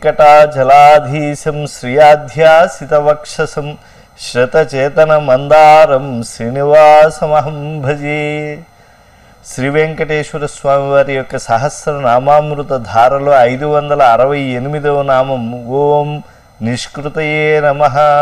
వెంకటాచలాధీశం శ్రియాధ్యాసితవక్షసం శ్రతచేతన మందారం శ్రీనివాసమహం భజే శ్రీ వెంకటేశ్వర స్వామి వారి యొక్క సహస్రనామామృత ధారలో ఐదు వందల అరవై ఎనిమిదవ నామం ఓం నిష్కృతయే నమ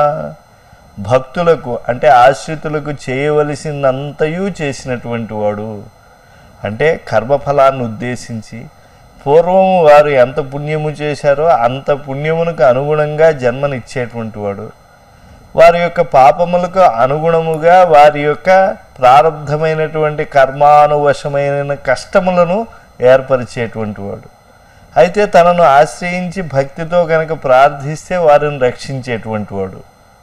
భక్తులకు అంటే ఆశ్రితులకు చేయవలసిందంతయు చేసినటువంటి వాడు అంటే కర్మఫలాన్ని ఉద్దేశించి పూర్వం వారు ఎంత పుణ్యము చేశారో అంత పుణ్యమునకు అనుగుణంగా జన్మనిచ్చేటువంటి వాడు వారి యొక్క పాపములకు అనుగుణముగా వారి యొక్క ప్రారంధమైనటువంటి కర్మానువశమైన కష్టములను ఏర్పరిచేటువంటి వాడు అయితే తనను ఆశ్రయించి భక్తితో కనుక ప్రార్థిస్తే వారిని రక్షించేటువంటి వాడు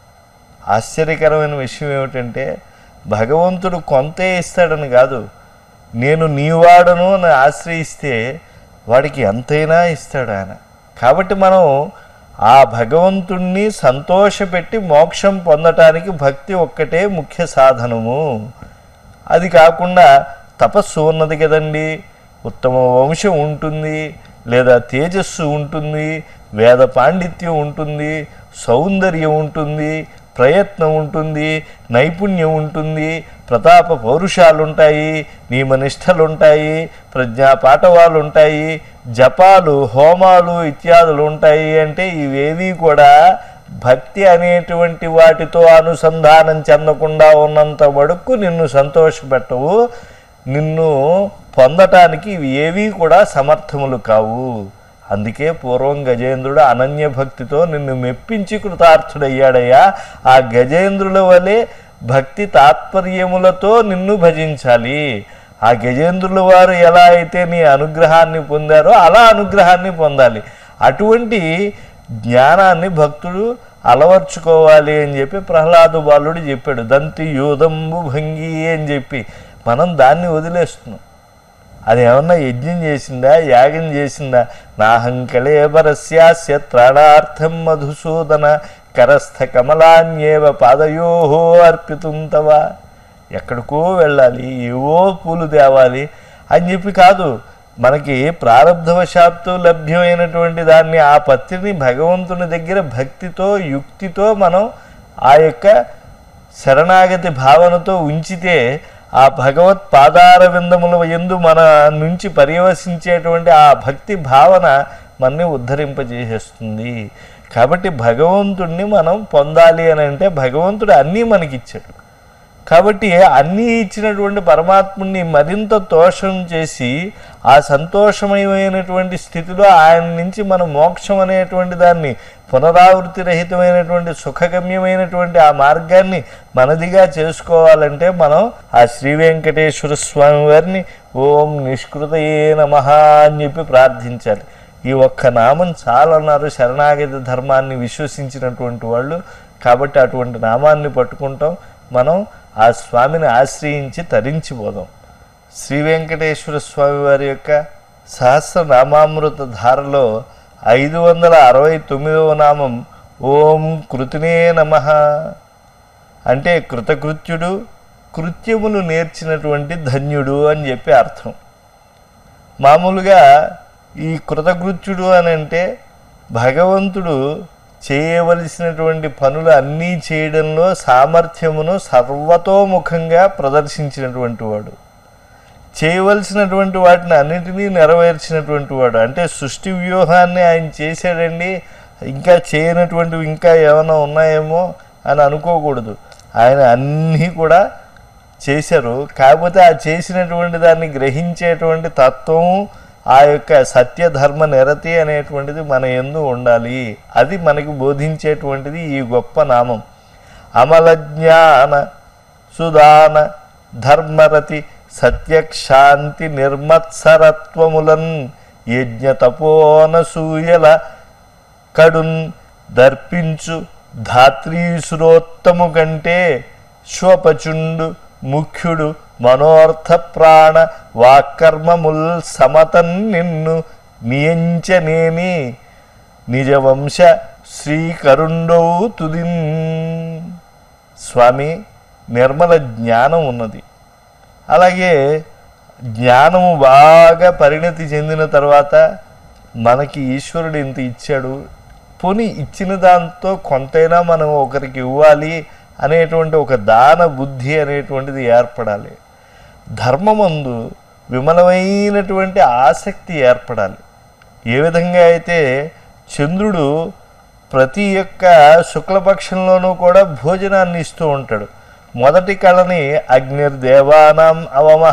ఆశ్చర్యకరమైన విషయం ఏమిటంటే భగవంతుడు కొంతే ఇస్తాడని కాదు నేను నీవాడను అని ఆశ్రయిస్తే వాడికి ఎంతైనా ఇస్తాడు ఆయన కాబట్టి మనం ఆ భగవంతుణ్ణి సంతోషపెట్టి మోక్షం పొందటానికి భక్తి ఒక్కటే ముఖ్య సాధనము అది కాకుండా తపస్సు ఉన్నది కదండి ఉత్తమ వంశం ఉంటుంది లేదా తేజస్సు ఉంటుంది వేద పాండిత్యం ఉంటుంది సౌందర్యం ఉంటుంది ప్రయత్నం ఉంటుంది నైపుణ్యం ఉంటుంది ప్రతాప పౌరుషాలు ఉంటాయి నియమనిష్టలు ఉంటాయి ప్రజ్ఞా పాఠవాలు ఉంటాయి జపాలు హోమాలు ఇత్యాదులు ఉంటాయి అంటే ఇవేవి కూడా భక్తి అనేటువంటి వాటితో అనుసంధానం చెందకుండా ఉన్నంత వరకు నిన్ను సంతోషపెట్టవు నిన్ను పొందటానికి ఇవి ఏవీ కూడా సమర్థములు కావు అందుకే పూర్వం గజేంద్రుడు అనన్య భక్తితో నిన్ను మెప్పించి కృతార్థుడయ్యాడయ్యా ఆ గజేంద్రుల వలె భక్తి తాత్పర్యములతో నిన్ను భజించాలి ఆ గజేంద్రుల వారు ఎలా అయితే నీ అనుగ్రహాన్ని పొందారో అలా అనుగ్రహాన్ని పొందాలి అటువంటి జ్ఞానాన్ని భక్తుడు అలవర్చుకోవాలి అని చెప్పి ప్రహ్లాదు బాలుడు చెప్పాడు దంతి యూదంబు భంగి అని చెప్పి మనం దాన్ని వదిలేస్తున్నాం అది ఏమన్నా యజ్ఞం చేసిందా యాగం చేసిందా నాహంకళేబరస్యాస్య త్రాణార్థం మధుసూదన కరస్థ కమలాన్యేవ పాదయో అర్పితుంతవా ఎక్కడికో వెళ్ళాలి ఏవో పూలు తేవాలి అని చెప్పి కాదు మనకి ప్రారంధవశాత్తు లభ్యమైనటువంటి దాన్ని ఆ పత్రిని భగవంతుని దగ్గర భక్తితో యుక్తితో మనం ఆ యొక్క శరణాగతి భావనతో ఉంచితే ఆ భగవత్ పాదార విందముల ఎందు మన నుంచి పర్యవసించేటువంటి ఆ భక్తి భావన మనని ఉద్ధరింపజేసేస్తుంది కాబట్టి భగవంతుణ్ణి మనం పొందాలి అని అంటే భగవంతుడు అన్నీ మనకిచ్చాడు కాబట్టి అన్నీ ఇచ్చినటువంటి పరమాత్ముని మరింత తోషం చేసి ఆ సంతోషమయమైనటువంటి స్థితిలో ఆయన నుంచి మనం మోక్షం అనేటువంటి దాన్ని పునరావృతి రహితమైనటువంటి సుఖగమ్యమైనటువంటి ఆ మార్గాన్ని మనదిగా చేసుకోవాలంటే మనం ఆ శ్రీ వెంకటేశ్వర స్వామి వారిని ఓం నిష్కృతయే నమ అని చెప్పి ప్రార్థించాలి ఈ ఒక్క నామం చాలన్నారు శరణాగతి ధర్మాన్ని విశ్వసించినటువంటి వాళ్ళు కాబట్టి అటువంటి నామాన్ని పట్టుకుంటాం మనం ఆ స్వామిని ఆశ్రయించి తరించిపోదాం శ్రీ వెంకటేశ్వర స్వామి వారి యొక్క సహస్రనామామృత ధారలో ఐదు వందల అరవై తొమ్మిదవ నామం ఓం కృతినే నమ అంటే కృతకృత్యుడు కృత్యములు నేర్చినటువంటి ధన్యుడు అని చెప్పి అర్థం మామూలుగా ఈ కృతకృత్యుడు అని అంటే భగవంతుడు చేయవలసినటువంటి పనులు అన్నీ చేయడంలో సామర్థ్యమును సర్వతోముఖంగా ప్రదర్శించినటువంటి వాడు చేయవలసినటువంటి వాటిని అన్నిటినీ నెరవేర్చినటువంటి వాడు అంటే సృష్టి వ్యూహాన్ని ఆయన చేశాడండి ఇంకా చేయనటువంటివి ఇంకా ఏమైనా ఉన్నాయేమో అని అనుకోకూడదు ఆయన అన్నీ కూడా చేశారు కాకపోతే ఆ చేసినటువంటి దాన్ని గ్రహించేటువంటి తత్వము ఆ యొక్క సత్యధర్మ నిరతి అనేటువంటిది మన ఎందు ఉండాలి అది మనకి బోధించేటువంటిది ఈ గొప్ప నామం అమల జ్ఞాన సుదాన ధర్మరతి సత్యక్షాంతి నిర్మత్సరత్వములన్ యజ్ఞ తపోనసూయల కడున్ దర్పించు ధాత్రీసురోత్తము కంటే శ్వపచుండు ముఖ్యుడు మనోర్థ ప్రాణ వాకర్మముల్ సమతన్ నిన్ను నియంచనేని నిజవంశ శ్రీకరుండౌ తుదిన్ స్వామి నిర్మల జ్ఞానం ఉన్నది అలాగే జ్ఞానము బాగా పరిణతి చెందిన తర్వాత మనకి ఈశ్వరుడు ఇంత ఇచ్చాడు పోనీ ఇచ్చిన దాంతో కొంతైనా మనం ఒకరికి ఇవ్వాలి అనేటువంటి ఒక దాన బుద్ధి అనేటువంటిది ఏర్పడాలి ధర్మమందు విమలమైనటువంటి ఆసక్తి ఏర్పడాలి ఏ విధంగా అయితే చంద్రుడు ప్రతి యొక్క శుక్లపక్షంలోనూ కూడా భోజనాన్ని ఇస్తూ ఉంటాడు మొదటి కళని అగ్నిర్దేవానాం అవమహ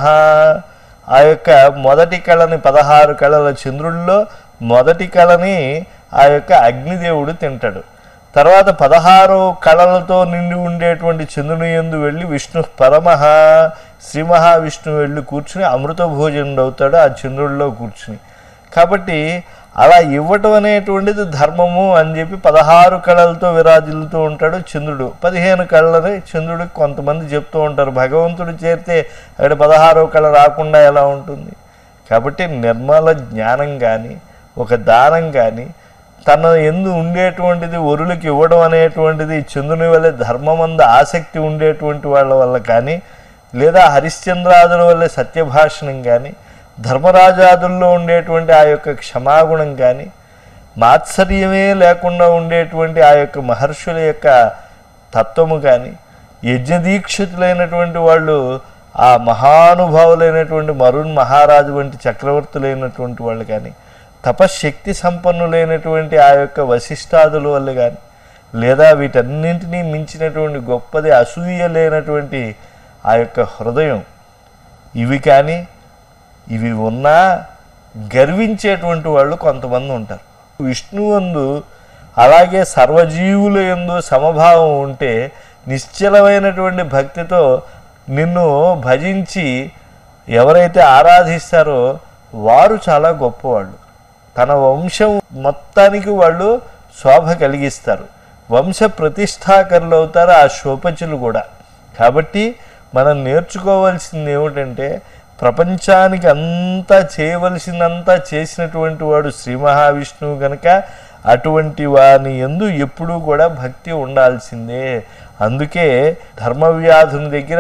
ఆ యొక్క మొదటి కళని పదహారు కళల చంద్రుల్లో మొదటి కళని ఆ యొక్క అగ్నిదేవుడు తింటాడు తర్వాత పదహారు కళలతో నిండి ఉండేటువంటి చంద్రుని ఎందు వెళ్ళి విష్ణు పరమహ శ్రీ మహావిష్ణువు వెళ్ళి కూర్చుని అమృత భోజనుడు అవుతాడు ఆ చంద్రుడిలో కూర్చుని కాబట్టి అలా ఇవ్వటం అనేటువంటిది ధర్మము అని చెప్పి పదహారు కళలతో విరాజిల్లుతూ ఉంటాడు చంద్రుడు పదిహేను కళ్ళని చంద్రుడికి కొంతమంది చెప్తూ ఉంటారు భగవంతుడు చేరితే అక్కడ పదహారో కళ రాకుండా ఎలా ఉంటుంది కాబట్టి నిర్మల జ్ఞానం కానీ ఒక దానం కానీ తన ఎందు ఉండేటువంటిది ఒరులకి ఇవ్వడం అనేటువంటిది చంద్రుని వల్ల ధర్మమంద ఆసక్తి ఉండేటువంటి వాళ్ళ వల్ల కానీ లేదా హరిశ్చంద్రాదుల వల్ల సత్యభాషణం కానీ ధర్మరాజాదుల్లో ఉండేటువంటి ఆ యొక్క క్షమాగుణం కానీ మాత్సర్యమే లేకుండా ఉండేటువంటి ఆ యొక్క మహర్షుల యొక్క తత్వము కానీ యజ్ఞదీక్షితులైనటువంటి వాళ్ళు ఆ మహానుభావులైనటువంటి మరుణ్ మహారాజు వంటి చక్రవర్తులైనటువంటి వాళ్ళు కానీ తపశ్శక్తి సంపన్నులైనటువంటి ఆ యొక్క వశిష్టాదుల వల్ల కానీ లేదా వీటన్నింటినీ మించినటువంటి గొప్పది అసూయ లేనటువంటి ఆ యొక్క హృదయం ఇవి కానీ ఇవి ఉన్నా గర్వించేటువంటి వాళ్ళు కొంతమంది ఉంటారు విష్ణువందు అలాగే సర్వజీవుల యందు సమభావం ఉంటే నిశ్చలమైనటువంటి భక్తితో నిన్ను భజించి ఎవరైతే ఆరాధిస్తారో వారు చాలా గొప్పవాళ్ళు తన వంశం మొత్తానికి వాళ్ళు శోభ కలిగిస్తారు వంశ ప్రతిష్టాకరులు అవుతారు ఆ శోపచులు కూడా కాబట్టి మనం నేర్చుకోవాల్సింది ఏమిటంటే ప్రపంచానికి అంతా చేయవలసిందంతా చేసినటువంటి వాడు శ్రీ మహావిష్ణువు కనుక అటువంటి వాని ఎందు ఎప్పుడూ కూడా భక్తి ఉండాల్సిందే అందుకే ధర్మవ్యాధుని దగ్గర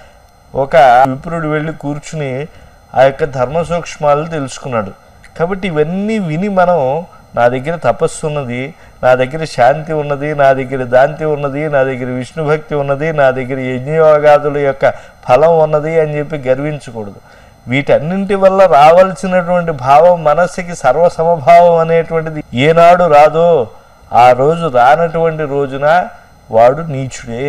ఒక విప్రుడు వెళ్ళి కూర్చుని ఆ యొక్క ధర్మ సూక్ష్మాలు తెలుసుకున్నాడు కాబట్టి ఇవన్నీ విని మనం నా దగ్గర తపస్సు ఉన్నది నా దగ్గర శాంతి ఉన్నది నా దగ్గర దాంతి ఉన్నది నా దగ్గర విష్ణు భక్తి ఉన్నది నా దగ్గర యజ్ఞయోగాదుల యొక్క ఫలం ఉన్నది అని చెప్పి గర్వించకూడదు వీటన్నింటి వల్ల రావాల్సినటువంటి భావం మనస్సుకి సర్వసమభావం అనేటువంటిది ఏనాడు రాదో ఆ రోజు రానటువంటి రోజున వాడు నీచుడే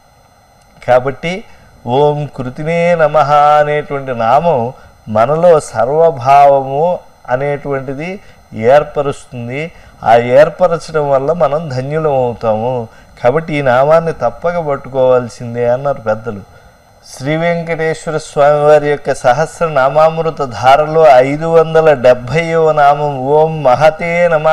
కాబట్టి ఓం కృతినే నమ అనేటువంటి నామం మనలో సర్వభావము అనేటువంటిది ఏర్పరుస్తుంది ఆ ఏర్పరచడం వల్ల మనం ధన్యులం అవుతాము కాబట్టి ఈ నామాన్ని తప్పక పట్టుకోవాల్సిందే అన్నారు పెద్దలు శ్రీ వెంకటేశ్వర స్వామి వారి యొక్క సహస్ర నామామృత ధారలో ఐదు వందల డెబ్భైవ నామం ఓం మహతే నమ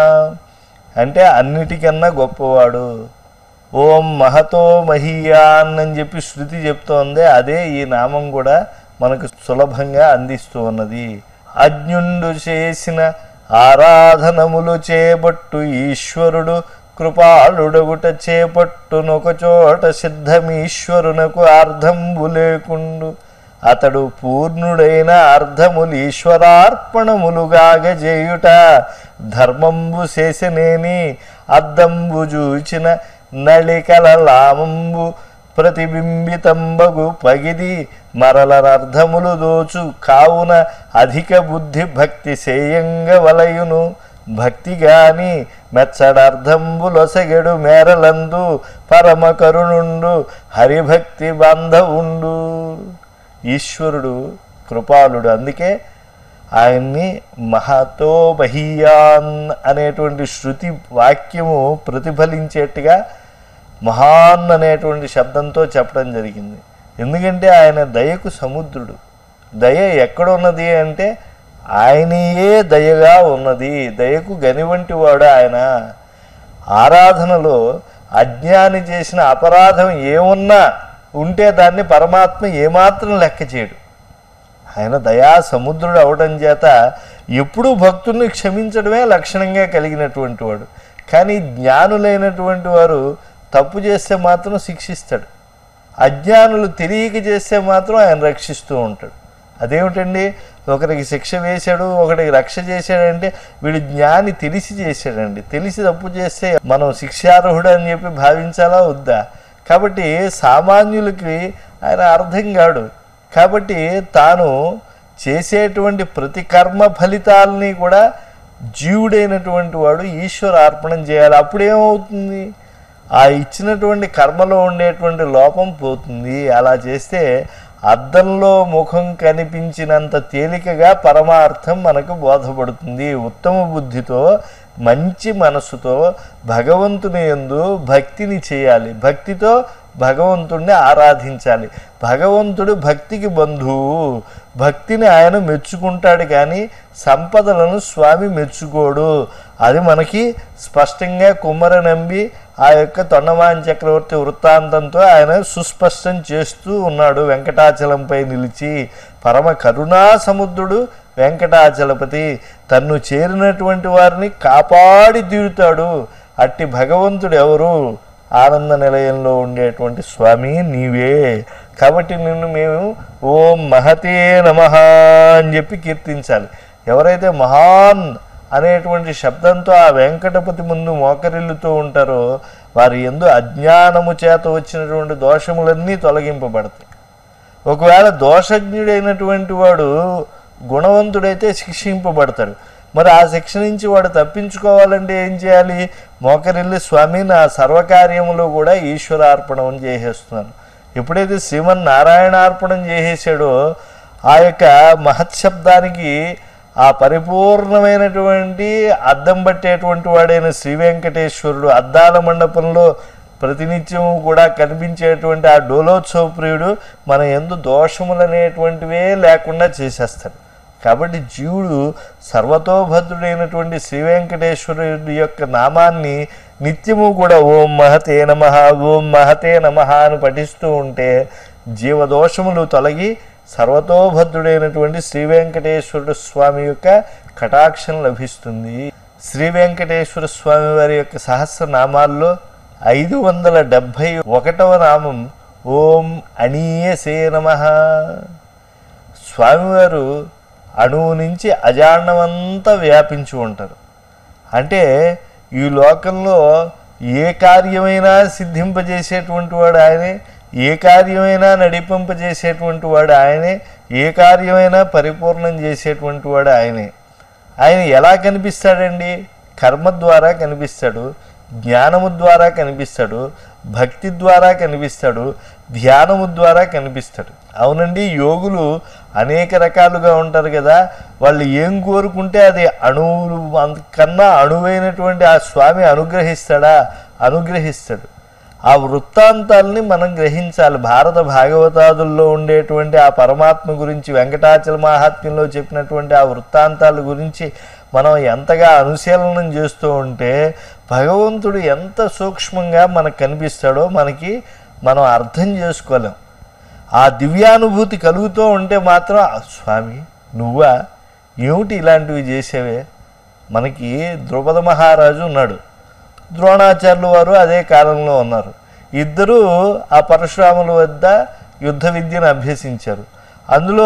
అంటే అన్నిటికన్నా గొప్పవాడు ఓం మహతో మహీయాన్ అని చెప్పి శృతి చెప్తోంది అదే ఈ నామం కూడా మనకు సులభంగా అందిస్తూ ఉన్నది అజ్ఞుండు చేసిన ఆరాధనములు చేపట్టు ఈశ్వరుడు కృపాళుడగుట చేపట్టునొక చోట సిద్ధమీశ్వరునకు అర్థంబు లేకుండు అతడు పూర్ణుడైన అర్థములు ఈశ్వరార్పణములుగాగ చేయుట ధర్మంబు చేసనేని అద్దంబు చూచిన నళికల లామంబు ప్రతిబింబితంబగు పగిది మరలనర్థములు దోచు కావున అధిక బుద్ధి భక్తి సేయంగ వలయును భక్తి గాని మెచ్చడర్థంబులొసగెడు మేరలందు పరమ కరుణుండు హరిభక్తి బాంధవుండు ఈశ్వరుడు కృపాలుడు అందుకే ఆయన్ని మహతో మహీయాన్ అనేటువంటి శృతి వాక్యము ప్రతిఫలించేట్టుగా మహాన్ అనేటువంటి శబ్దంతో చెప్పడం జరిగింది ఎందుకంటే ఆయన దయకు సముద్రుడు దయ ఎక్కడున్నది అంటే ఆయనయే దయగా ఉన్నది దయకు గనివంటి వాడు ఆయన ఆరాధనలో అజ్ఞాని చేసిన అపరాధం ఏమున్నా ఉంటే దాన్ని పరమాత్మ ఏమాత్రం లెక్క చేయడు ఆయన దయా సముద్రుడు అవడం చేత ఎప్పుడూ భక్తుల్ని క్షమించడమే లక్షణంగా కలిగినటువంటి వాడు కానీ జ్ఞానులైనటువంటి వారు తప్పు చేస్తే మాత్రం శిక్షిస్తాడు అజ్ఞానులు తెలియక చేస్తే మాత్రం ఆయన రక్షిస్తూ ఉంటాడు అదేమిటండి ఒకరికి శిక్ష వేశాడు ఒకరికి రక్ష చేశాడంటే వీడు జ్ఞాని తెలిసి చేశాడండి తెలిసి తప్పు చేస్తే మనం శిక్షార్హుడు అని చెప్పి భావించాలా వద్దా కాబట్టి సామాన్యులకి ఆయన అర్థం కాడు కాబట్టి తాను చేసేటువంటి ప్రతి కర్మ ఫలితాలని కూడా జీవుడైనటువంటి వాడు ఈశ్వర అర్పణం చేయాలి అప్పుడేమవుతుంది ఆ ఇచ్చినటువంటి కర్మలో ఉండేటువంటి లోపం పోతుంది అలా చేస్తే అద్దంలో ముఖం కనిపించినంత తేలికగా పరమార్థం మనకు బోధపడుతుంది ఉత్తమ బుద్ధితో మంచి మనసుతో భగవంతుని యందు భక్తిని చేయాలి భక్తితో భగవంతుణ్ణి ఆరాధించాలి భగవంతుడు భక్తికి బంధువు భక్తిని ఆయన మెచ్చుకుంటాడు కానీ సంపదలను స్వామి మెచ్చుకోడు అది మనకి స్పష్టంగా కుమ్మర నంబి ఆ యొక్క తొండమాన్ చక్రవర్తి వృత్తాంతంతో ఆయన సుస్పష్టం చేస్తూ ఉన్నాడు వెంకటాచలంపై నిలిచి పరమ కరుణా సముద్రుడు వెంకటాచలపతి తన్ను చేరినటువంటి వారిని కాపాడి తీరుతాడు అట్టి భగవంతుడు ఎవరు ఆనంద నిలయంలో ఉండేటువంటి స్వామి నీవే కాబట్టి నిన్ను మేము ఓం మహతే నమ అని చెప్పి కీర్తించాలి ఎవరైతే మహాన్ అనేటువంటి శబ్దంతో ఆ వెంకటపతి ముందు మోకరిల్లుతూ ఉంటారో వారి ఎందు అజ్ఞానము చేత వచ్చినటువంటి దోషములన్నీ తొలగింపబడతాయి ఒకవేళ దోషజ్ఞుడైనటువంటి వాడు గుణవంతుడైతే శిక్షింపబడతాడు మరి ఆ శిక్ష నుంచి వాడు తప్పించుకోవాలంటే ఏం చేయాలి మోకరిల్లి స్వామి నా సర్వకార్యములో కూడా ఈశ్వరార్పణం చేసేస్తున్నాను ఎప్పుడైతే శ్రీమన్ నారాయణార్పణం చేసేసాడో ఆ యొక్క మహత్శబ్దానికి ఆ పరిపూర్ణమైనటువంటి అద్దం పట్టేటువంటి వాడైన శ్రీ వెంకటేశ్వరుడు అద్దాల మండపంలో ప్రతినిత్యం కూడా కనిపించేటువంటి ఆ డోలోత్సవ ప్రియుడు మన ఎందు దోషములనేటువంటివే లేకుండా చేసేస్తాడు కాబట్టి జీవుడు సర్వతోభద్రుడైనటువంటి శ్రీ వెంకటేశ్వరుడి యొక్క నామాన్ని నిత్యము కూడా ఓం మహతే నమ ఓం మహతే నమ అని పఠిస్తూ ఉంటే జీవదోషములు తొలగి సర్వతోభద్రుడైనటువంటి శ్రీ వెంకటేశ్వరుడు స్వామి యొక్క కటాక్షం లభిస్తుంది శ్రీ వెంకటేశ్వర స్వామి వారి యొక్క సహస్రనామాల్లో ఐదు వందల డెబ్భై ఒకటవ నామం ఓం అణీయసే నమ స్వామివారు అణువు నుంచి అజాండమంతా వ్యాపించి ఉంటారు అంటే ఈ లోకంలో ఏ కార్యమైనా సిద్ధింపజేసేటువంటి వాడు ఆయనే ఏ కార్యమైనా నడిపింపజేసేటువంటి వాడు ఆయనే ఏ కార్యమైనా పరిపూర్ణం చేసేటువంటి వాడు ఆయనే ఆయన ఎలా కనిపిస్తాడండి కర్మ ద్వారా కనిపిస్తాడు జ్ఞానము ద్వారా కనిపిస్తాడు భక్తి ద్వారా కనిపిస్తాడు ధ్యానము ద్వారా కనిపిస్తాడు అవునండి యోగులు అనేక రకాలుగా ఉంటారు కదా వాళ్ళు ఏం కోరుకుంటే అది అణువులు కన్నా అణువైనటువంటి ఆ స్వామి అనుగ్రహిస్తాడా అనుగ్రహిస్తాడు ఆ వృత్తాంతాల్ని మనం గ్రహించాలి భారత భాగవతాదుల్లో ఉండేటువంటి ఆ పరమాత్మ గురించి వెంకటాచల మహాత్మ్యంలో చెప్పినటువంటి ఆ వృత్తాంతాల గురించి మనం ఎంతగా అనుశీలనం చేస్తూ ఉంటే భగవంతుడు ఎంత సూక్ష్మంగా మనకు కనిపిస్తాడో మనకి మనం అర్థం చేసుకోలేం ఆ దివ్యానుభూతి కలుగుతూ ఉంటే మాత్రం "ఆ, స్వామి నువ్వా ఏమిటి ఇలాంటివి చేసేవే మనకి ద్రుపద మహారాజు ఉన్నాడు ద్రోణాచార్యులు వారు అదే కాలంలో ఉన్నారు ఇద్దరూ ఆ పరశురాముల వద్ద యుద్ధ విద్యను అభ్యసించారు అందులో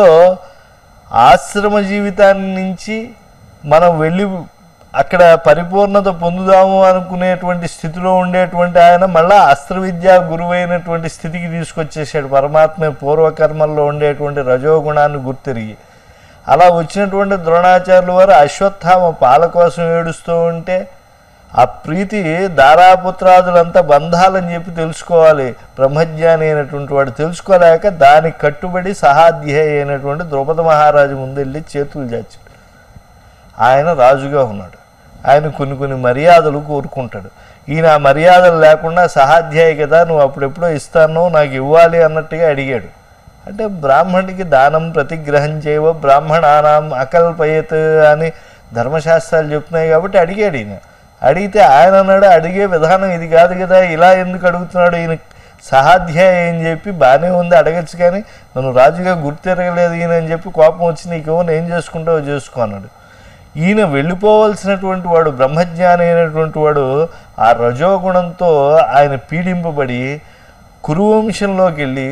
ఆశ్రమ జీవితాన్ని నుంచి మనం వెళ్ళి అక్కడ పరిపూర్ణత పొందుదాము అనుకునేటువంటి స్థితిలో ఉండేటువంటి ఆయన మళ్ళా అస్త్ర విద్యా గురువైనటువంటి స్థితికి తీసుకొచ్చేసాడు పరమాత్మ పూర్వకర్మల్లో ఉండేటువంటి రజోగుణాన్ని గుర్తిరిగి అలా వచ్చినటువంటి ద్రోణాచార్యుల వారు అశ్వత్థామ పాల కోసం ఏడుస్తూ ఉంటే ఆ ప్రీతి దారాపుత్రాదులంతా బంధాలని చెప్పి తెలుసుకోవాలి బ్రహ్మజ్ఞాని అయినటువంటి వాడు తెలుసుకోలేక దానికి కట్టుబడి సహాధ్యాయ అయినటువంటి ద్రౌపద మహారాజు ముందెళ్ళి చేతులు చాచాడు ఆయన రాజుగా ఉన్నాడు ఆయన కొన్ని కొన్ని మర్యాదలు కోరుకుంటాడు ఈయన ఆ మర్యాదలు లేకుండా సహాధ్యాయి కదా నువ్వు అప్పుడెప్పుడో ఇస్తాను నాకు ఇవ్వాలి అన్నట్టుగా అడిగాడు అంటే బ్రాహ్మణుడికి దానం ప్రతిగ్రహం చేయవ బ్రాహ్మణానాం అకల్పయత్ అని ధర్మశాస్త్రాలు చెప్తున్నాయి కాబట్టి అడిగాడు ఈయన అడిగితే ఆయన అన్నాడు అడిగే విధానం ఇది కాదు కదా ఇలా ఎందుకు అడుగుతున్నాడు ఈయన సహాధ్యాయ అని చెప్పి బాగానే ఉంది అడగచ్చు కానీ నన్ను రాజుగా గుర్తెరగలేదు ఈయన అని చెప్పి కోపం వచ్చి నీకు ఏమో ఏం చేసుకుంటావో చేసుకో అన్నాడు ఈయన వెళ్ళిపోవలసినటువంటి వాడు బ్రహ్మజ్ఞాని అయినటువంటి వాడు ఆ రజోగుణంతో ఆయన పీడింపబడి కురువంశంలోకి వెళ్ళి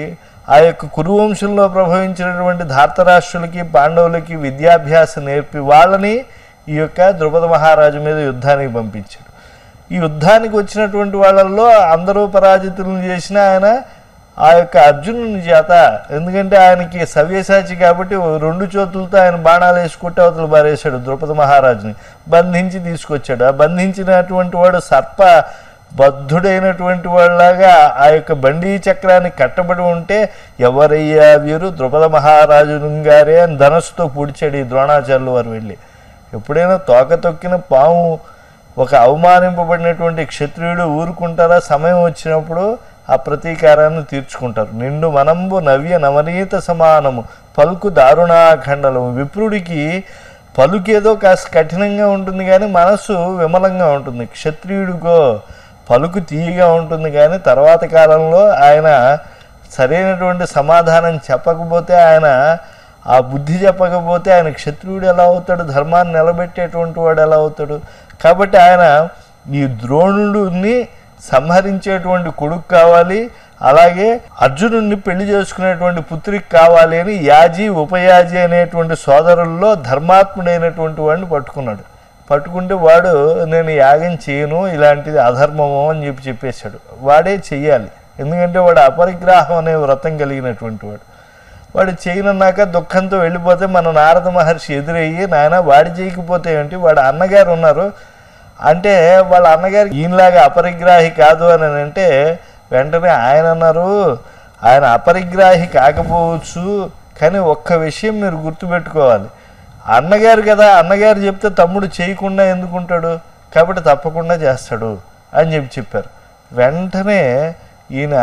ఆ యొక్క కురువంశంలో ప్రభవించినటువంటి ధార్తరాష్ట్రులకి పాండవులకి విద్యాభ్యాసం నేర్పి వాళ్ళని ఈ యొక్క ద్రుపద మహారాజు మీద యుద్ధానికి పంపించాడు ఈ యుద్ధానికి వచ్చినటువంటి వాళ్ళల్లో అందరూ పరాజితులను చేసిన ఆయన ఆ యొక్క అర్జునుని చేత ఎందుకంటే ఆయనకి సవ్యసాచి కాబట్టి ఓ రెండు చేతులతో ఆయన బాణాలు వేసుకుంటే అవతల బారేశాడు ద్రౌపది మహారాజుని బంధించి తీసుకొచ్చాడు ఆ బంధించినటువంటి వాడు సర్ప బద్ధుడైనటువంటి వాళ్ళలాగా ఆ యొక్క బండీ చక్రానికి కట్టబడి ఉంటే ఎవరయ్యా వీరు ద్రుపద మహారాజు గారే అని ధనస్సుతో పూడ్చాడు ఈ ద్రోణాచార్యులు వారు వెళ్ళి ఎప్పుడైనా తోక తొక్కిన పాము ఒక అవమానింపబడినటువంటి క్షత్రియుడు ఊరుకుంటారా సమయం వచ్చినప్పుడు ఆ ప్రతీకారాన్ని తీర్చుకుంటారు నిండు మనంబు నవ్య నవనీత సమానము పలుకు దారుణాఖండలము విప్రుడికి పలుకేదో కాస్త కఠినంగా ఉంటుంది కానీ మనస్సు విమలంగా ఉంటుంది క్షత్రియుడికో పలుకు తీయగా ఉంటుంది కానీ తర్వాత కాలంలో ఆయన సరైనటువంటి సమాధానం చెప్పకపోతే ఆయన ఆ బుద్ధి చెప్పకపోతే ఆయన క్షత్రియుడు ఎలా అవుతాడు ధర్మాన్ని నిలబెట్టేటువంటి వాడు ఎలా అవుతాడు కాబట్టి ఆయన ఈ ద్రోణుడిని సంహరించేటువంటి కొడుకు కావాలి అలాగే అర్జునుడిని పెళ్లి చేసుకునేటువంటి పుత్రికి కావాలి అని యాజీ ఉపయాజీ అనేటువంటి సోదరుల్లో ధర్మాత్ముడైనటువంటి వాడిని పట్టుకున్నాడు పట్టుకుంటే వాడు నేను యాగం చేయను ఇలాంటిది అధర్మము అని చెప్పి చెప్పేశాడు వాడే చెయ్యాలి ఎందుకంటే వాడు అపరిగ్రాహం అనే వ్రతం కలిగినటువంటి వాడు వాడు చేయనన్నాక దుఃఖంతో వెళ్ళిపోతే మన నారద మహర్షి ఎదురయ్యి నాయన వాడి చేయకపోతే ఏంటి వాడు అన్నగారు ఉన్నారు అంటే వాళ్ళ అన్నగారు ఈయనలాగా అపరిగ్రాహి కాదు అని అంటే వెంటనే ఆయన అన్నారు ఆయన అపరిగ్రాహి కాకపోవచ్చు కానీ ఒక్క విషయం మీరు గుర్తుపెట్టుకోవాలి అన్నగారు కదా అన్నగారు చెప్తే తమ్ముడు చేయకుండా ఎందుకుంటాడు కాబట్టి తప్పకుండా చేస్తాడు అని చెప్పి చెప్పారు వెంటనే ఈయన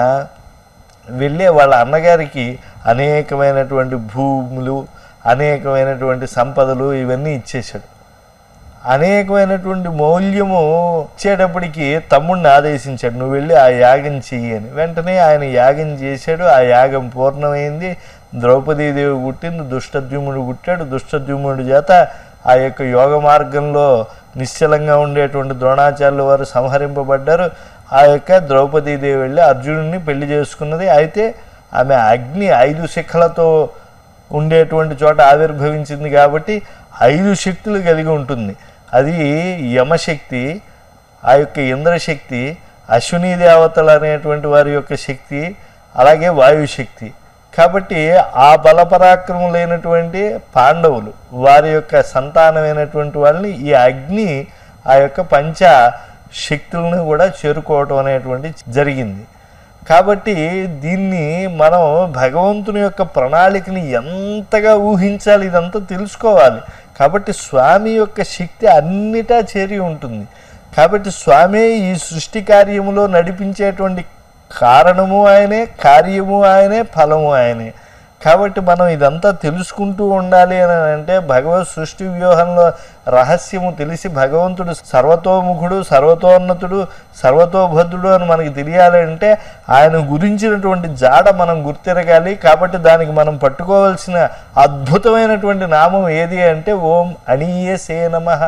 వెళ్ళే వాళ్ళ అన్నగారికి అనేకమైనటువంటి భూములు అనేకమైనటువంటి సంపదలు ఇవన్నీ ఇచ్చేశాడు అనేకమైనటువంటి మౌల్యము ఇచ్చేటప్పటికి తమ్ముడిని ఆదేశించాడు నువ్వు వెళ్ళి ఆ యాగం చెయ్యి అని వెంటనే ఆయన యాగం చేశాడు ఆ యాగం పూర్ణమైంది ద్రౌపదీదేవి పుట్టింది దుష్టద్యుముడు పుట్టాడు దుష్టద్యుముడు చేత ఆ యొక్క యోగ మార్గంలో నిశ్చలంగా ఉండేటువంటి ద్రోణాచార్యుల వారు సంహరింపబడ్డారు ఆ యొక్క ద్రౌపదీదేవి వెళ్ళి అర్జునుడిని పెళ్లి చేసుకున్నది అయితే ఆమె అగ్ని ఐదు శిఖలతో ఉండేటువంటి చోట ఆవిర్భవించింది కాబట్టి ఐదు శక్తులు కలిగి ఉంటుంది అది యమశక్తి ఆ యొక్క ఇంద్రశక్తి అశ్విని దేవతలు అనేటువంటి వారి యొక్క శక్తి అలాగే వాయుశక్తి కాబట్టి ఆ బలపరాక్రములైనటువంటి పాండవులు వారి యొక్క సంతానమైనటువంటి వాళ్ళని ఈ అగ్ని ఆ యొక్క పంచ శక్తులను కూడా చేరుకోవటం అనేటువంటి జరిగింది కాబట్టి దీన్ని మనం భగవంతుని యొక్క ప్రణాళికని ఎంతగా ఊహించాలి ఇదంతా తెలుసుకోవాలి కాబట్టి స్వామి యొక్క శక్తి అన్నిటా చేరి ఉంటుంది కాబట్టి స్వామి ఈ సృష్టి కార్యములో నడిపించేటువంటి కారణము ఆయనే కార్యము ఆయనే ఫలము ఆయనే కాబట్టి మనం ఇదంతా తెలుసుకుంటూ ఉండాలి అని అంటే భగవత్ సృష్టి వ్యూహంలో రహస్యము తెలిసి భగవంతుడు సర్వతోముఖుడు సర్వతోన్నతుడు సర్వతోభద్రుడు అని మనకి తెలియాలి అంటే ఆయన గురించినటువంటి జాడ మనం గుర్తిరగాలి కాబట్టి దానికి మనం పట్టుకోవాల్సిన అద్భుతమైనటువంటి నామం ఏది అంటే ఓం అణీయసే నమః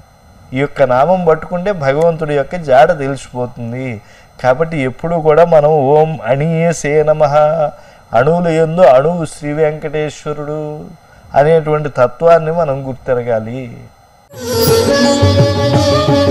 ఈ యొక్క నామం పట్టుకుంటే భగవంతుడి యొక్క జాడ తెలిసిపోతుంది కాబట్టి ఎప్పుడు కూడా మనం ఓం అణీయసే నమః అణువులు ఎందు అణువు శ్రీ వెంకటేశ్వరుడు అనేటువంటి తత్వాన్ని మనం గుర్తిరగాలి Thank you.